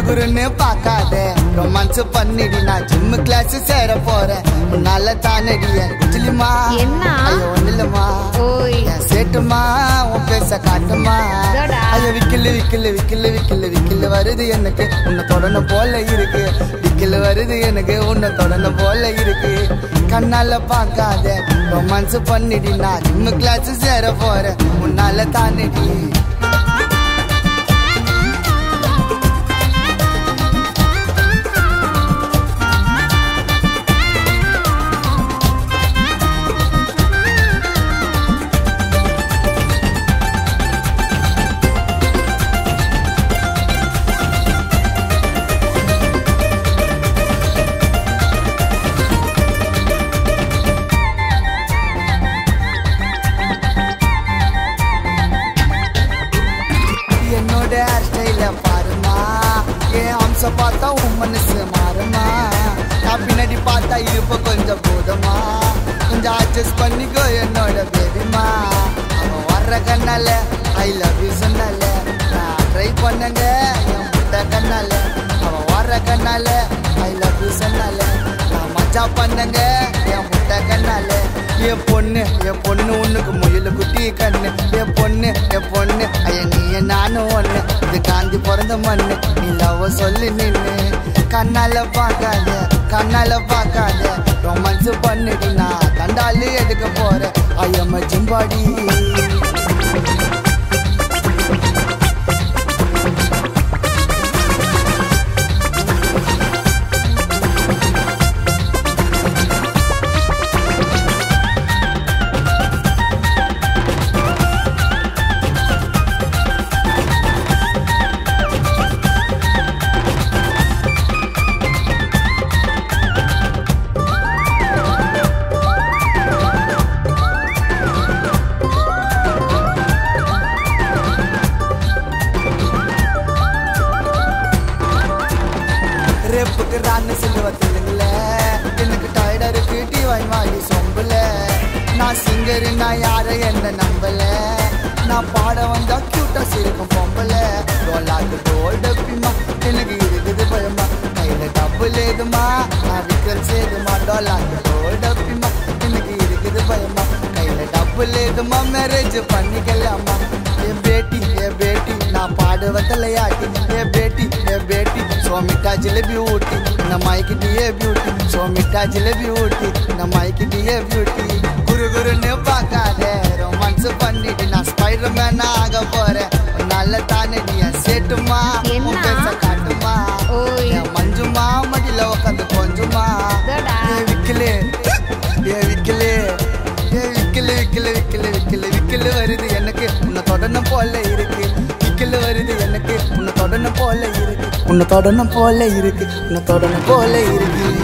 குறுகுறுன்னு பார்க்காத ரொமான்ஸ் பண்ணிடி நான் gym class சேர போறேன் உன்னால தானடிய குச்சிலிமா என்ன? ஐயோ ஒண்ணுலமா ஓய் என் சேட்டுமா உன் பேச காட்டுமா இதோடா. ஐயோ விக்கிலு விக்கிலு விக்கிலு விக்கிலு விக்கிலு வருது எனக்கு உன்னை தொடணும் போல இருக்கு விக்கிலு வருது எனக்கு உன்னை தொடணும் போல இருக்கு கண்ணால பார்க்காத ரொமான்ஸ் பண்ணிடி நான் ஜிம் கிளாஸ் சேர போறேன் உன்னால தானடி என்னோட ஹேர் ஸ்டைல பாருமா என் அம்ச பார்த்தா உன் மனசு மாறுமா நான் பின்னாடி பார்த்தா இருப்ப கொஞ்சம் போதுமா கொஞ்சம் அட்ஜஸ்ட் பண்ணிக்கோ என்னோட பேபிமா அவன் வர்ற கண்ணால ஐ லவ் யூ சொன்னால நான் ட்ரை பண்ணங்க என் முட்டை கண்ணால அவன் வர்ற கண்ணால ஐ லவ் யூ சொன்னால நான் மஜா பண்ணங்க என் முட்டை கண்ணால என் பொண்ணு என் பொண்ணு உனக்கு முயல குட்டி கண்ணு என் பொண்ணு என் பொண்ணு ஐய நீ நானும் ஒண்ணு இது காந்தி பிறந்த மண்ணு நீ லவ் சொல்லி நின்னு கண்ணால பார்க்காத கண்ணால பார்க்காத ரொமான்ஸ் பண்ணிடி நான் கண்டாலு எடுக்க போறேன் ஐயம்ம ஜிம்பாடி ரேப்புக்கு ரான்னு சொல்லுவ தெலுங்குல எனக்கு டயர்டா இருக்கு டீ வாங்கி வாங்கி சொம்புல நான் சிங்கரு நான் யார என்ன நம்பல நான் பாட வந்தா கியூட்டா சிரிக்கும் பொம்பல டோலாக்கு டோல் டப்பிமா எனக்கு இருக்குது பயமா கையில டப்பு லேதுமா நான் விக்கல் சேதுமா டோலாக்கு டோல் டப்பிமா எனக்கு இருக்குது பயமா கையில டப்பு லேதுமா மேரேஜ் பண்ணிக்கலாமா ஏ பேட்டி ஏ பேட்டி நான் பாடுவ தலையாட்டி ஏ பேட்டி ஏ பேட்டி சோமிட்டா ஜிலேபி ஊட்டி இந்த மைக்கிட்டு ஏ பியூட்டி சோமிட்டா ஜிலேபி ஊட்டி இந்த மைக்கிட்டு ஏ பியூட்டி குரு குருன்னு பார்க்காத ரொமான்ஸ் பண்ணிட்டு நான் ஸ்பைடர் மேன் ஆக போறேன் நல்ல தானே நீ என் சேட்டுமா என்ன? உன் பேச காட்டுமா ஓய் என் மஞ்சுமா மடியில உட்காந்து கொஞ்சுமா இதோடா. ஏ விக்கலு ஏ விக்கலு ஏ விக்கலு விக்கலு விக்கலு விக்கலு விக்கலு வருது எனக்கு உன்னை தொடணும் போல இருக்கு விக்கலு வருது எனக்கு உன்னை தொடணும் போல இருக்கு உன்னை தொடணும் போல இருக்கு உன்னை தொடணும் போல இருக்கு